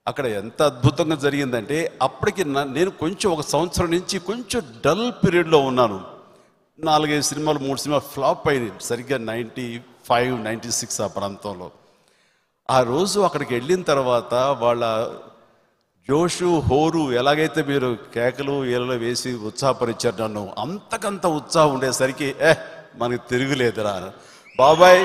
అక్కడ ఎంత అద్భుతంగా జరిగిందంటే అప్పటికి నా- నేను కొంచెం ఒక సంవత్సరం నుంచి కొంచెం డల్ పీరియడ్లో ఉన్నాను నాలుగైదు సినిమాలు మూడు సినిమాలు ఫ్లాప్ అయినాయి సరిగ్గా నైంటీ ఫైవ్ నైంటీ సిక్స్ ఆ ప్రాంతంలో ఆ రోజు అక్కడికి వెళ్ళిన తర్వాత వాళ్ళ జోషు హోరు ఎలాగైతే మీరు కేకలు ఏలలో వేసి ఉత్సాహపరిచారు నన్ను అంతకంత ఉత్సాహం ఉండేసరికి ఏ మనకి తిరుగులేదురా బాబాయ్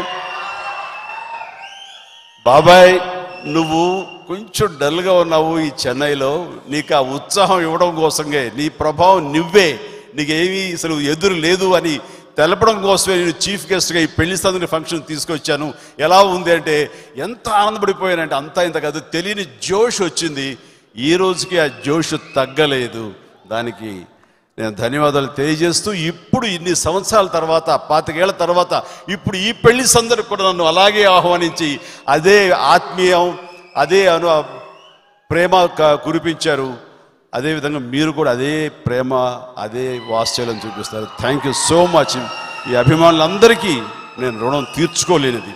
బాబాయ్ నువ్వు కొంచెం డల్గా ఉన్నావు ఈ చెన్నైలో నీకు ఆ ఉత్సాహం ఇవ్వడం కోసంగే నీ ప్రభావం నువ్వే నీకేమీ అసలు ఎదురు లేదు అని తెలపడం కోసమే నేను చీఫ్ గెస్ట్గా ఈ పెళ్లి సందుని ఫంక్షన్ తీసుకొచ్చాను ఎలా ఉంది అంటే ఎంత ఆనందపడిపోయానంటే అంతా ఇంత కాదు తెలియని జోష్ వచ్చింది ఈ రోజుకి ఆ జోష్ తగ్గలేదు దానికి నేను ధన్యవాదాలు తెలియజేస్తూ ఇప్పుడు ఇన్ని సంవత్సరాల తర్వాత పాతికేళ్ల తర్వాత ఇప్పుడు ఈ పెళ్లి సందర్భం కూడా నన్ను అలాగే ఆహ్వానించి అదే ఆత్మీయం అదే అను ప్రేమ క- కురిపించారు అదేవిధంగా మీరు కూడా అదే ప్రేమ అదే వాత్సల్యం చూపిస్తారు థ్యాంక్ యూ సో మచ్ ఈ అభిమానులందరికీ నేను రుణం తీర్చుకోలేనిది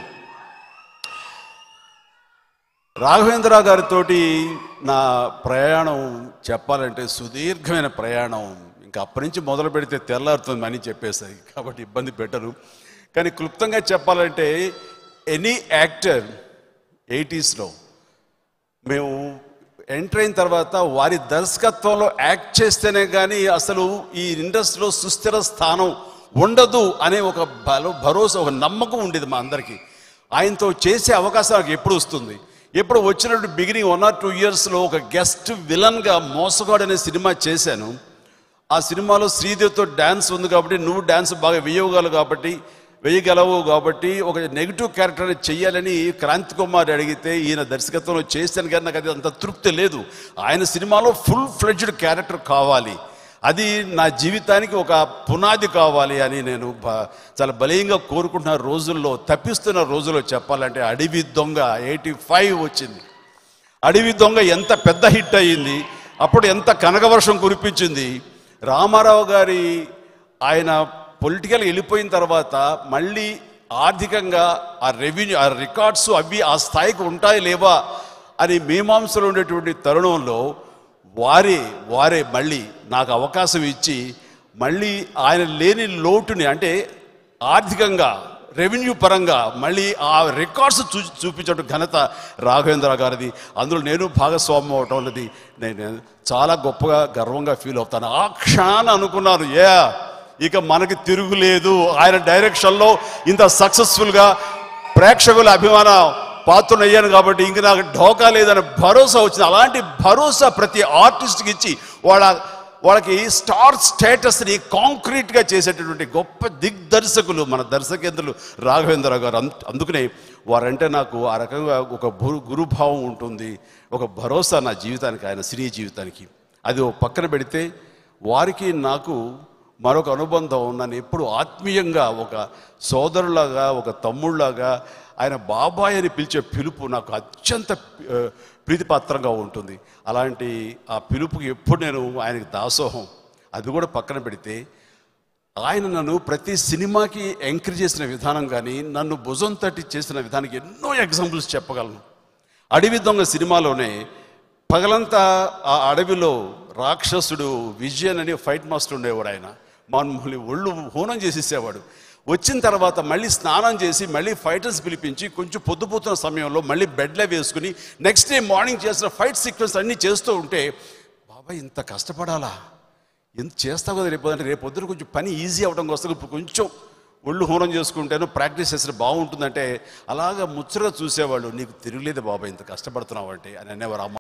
రాఘవేంద్ర గారితో నా ప్రయాణం చెప్పాలంటే సుదీర్ఘమైన ప్రయాణం ఇంకా అప్పటి నుంచి మొదలు పెడితే తెల్లారుతుంది అని చెప్పేసాయి కాబట్టి ఇబ్బంది పెట్టరు కానీ క్లుప్తంగా చెప్పాలంటే ఎనీ యాక్టర్ ఎయిటీస్లో మేము ఎంటర్ అయిన తర్వాత వారి దర్శకత్వంలో యాక్ట్ చేస్తేనే కానీ అసలు ఈ ఇండస్ట్రీలో సుస్థిర స్థానం ఉండదు అనే ఒక బల భరోసా ఒక నమ్మకం ఉండేది మా అందరికీ ఆయనతో చేసే అవకాశం నాకు ఎప్పుడు వస్తుంది ఎప్పుడు వచ్చినట్టు బిగినింగ్ వన్ ఆర్ టూ ఇయర్స్లో ఒక గెస్ట్ విలన్గా మోసగాడు అనే సినిమా చేశాను ఆ సినిమాలో శ్రీదేవితో డ్యాన్స్ ఉంది కాబట్టి నువ్వు డ్యాన్స్ బాగా వేయగలవు కాబట్టి వేయగలవు కాబట్టి ఒక నెగిటివ్ క్యారెక్టర్ చెయ్యాలని క్రాంతి కుమార్ అడిగితే ఈయన దర్శకత్వంలో చేశాను కానీ నాకు అది అంత తృప్తి లేదు ఆయన సినిమాలో ఫుల్ ఫ్లెడ్జ్డ్ క్యారెక్టర్ కావాలి అది నా జీవితానికి ఒక పునాది కావాలి అని నేను బ- చాలా బలీయంగా కోరుకుంటున్న రోజుల్లో తప్పిస్తున్న రోజుల్లో చెప్పాలంటే అడవి దొంగ ఎయిటీ ఫైవ్ వచ్చింది అడవి దొంగ ఎంత పెద్ద హిట్ అయ్యింది అప్పుడు ఎంత కనకవర్షం కురిపించింది రామారావు గారి ఆయన పొలిటికల్ వెళ్ళిపోయిన తర్వాత మళ్ళీ ఆర్థికంగా ఆ రెవెన్యూ ఆ రికార్డ్స్ అవి ఆ స్థాయికి ఉంటాయి లేవా అని మీమాంసలో ఉండేటువంటి తరుణంలో వారే వారే మళ్ళీ నాకు అవకాశం ఇచ్చి మళ్ళీ ఆయన లేని లోటుని అంటే ఆర్థికంగా రెవెన్యూ పరంగా మళ్ళీ ఆ రికార్డ్స్ చూ చూపించడం ఘనత రాఘవేంద్ర గారిది అందులో నేను భాగస్వామ్యం అవటం అనేది నేను చాలా గొప్పగా గర్వంగా ఫీల్ అవుతాను ఆ క్షణాన్ని అనుకున్నాను ఏ ఇక మనకి తిరుగులేదు ఆయన డైరెక్షన్లో ఇంత సక్సెస్ఫుల్గా ప్రేక్షకుల అభిమాన పాత్రను అయ్యాను కాబట్టి ఇంక నాకు ఢోకా లేదని భరోసా వచ్చింది అలాంటి భరోసా ప్రతి ఆర్టిస్ట్కి ఇచ్చి వాళ్ళ వాళ్ళకి స్టార్ స్టేటస్ని కాంక్రీట్గా చేసేటటువంటి గొప్ప దిగ్దర్శకులు మన దర్శకేంద్రులు రాఘవేంద్ర గారు అంత- అందుకనే వారంటే నాకు ఆ రకంగా ఒక గురు గురుభావం ఉంటుంది ఒక భరోసా నా జీవితానికి ఆయన సినీ జీవితానికి అది ఓ పక్కన పెడితే వారికి నాకు మరొక అనుబంధం నన్ను ఎప్పుడు ఆత్మీయంగా ఒక సోదరులాగా ఒక తమ్ముళ్ళలాగా ఆయన బాబాయ్ అని పిలిచే పిలుపు నాకు అత్యంత ఆ, ప్రీతిపాత్రంగా ఉంటుంది అలాంటి ఆ పిలుపుకి ఎప్పుడు నేను ఆయనకి దాసోహం అది కూడా పక్కన పెడితే ఆయన నన్ను ప్రతి సినిమాకి ఎంకరేజ్ చేసిన విధానం కానీ నన్ను భుజం తట్టి చేసిన విధానానికి ఎన్నో ఎగ్జాంపుల్స్ చెప్పగలను అడవి దొంగ సినిమాలోనే పగలంతా ఆ అడవిలో రాక్షసుడు విజయన్ అనే ఫైట్ మాస్టర్ ఉండేవాడు ఆయన మమ్మల్ని ఒళ్ళు హోనం చేసేసేవాడు వచ్చిన తర్వాత మళ్ళీ స్నానం చేసి మళ్ళీ ఫైటర్స్ పిలిపించి కొంచెం పొద్దుపోతున్న సమయంలో మళ్ళీ బెడ్లో వేసుకుని నెక్స్ట్ డే మార్నింగ్ చేసిన ఫైట్ సీక్వెన్స్ అన్నీ చేస్తూ ఉంటే బాబాయ్ ఇంత కష్టపడాలా ఎంత చేస్తావు కదా రేపు అంటే రేపు పొద్దున కొంచెం పని ఈజీ అవ్వడం కోసం ఇప్పుడు కొంచెం ఒళ్ళు హోనం చేసుకుంటేనో ప్రాక్టీస్ చేస్తే బాగుంటుందంటే అలాగా ముచ్చటగా చూసేవాళ్ళు నీకు తిరగలేదు బాబాయ్ ఇంత కష్టపడుతున్నావు అంటే అని అనేవారు అమ్మ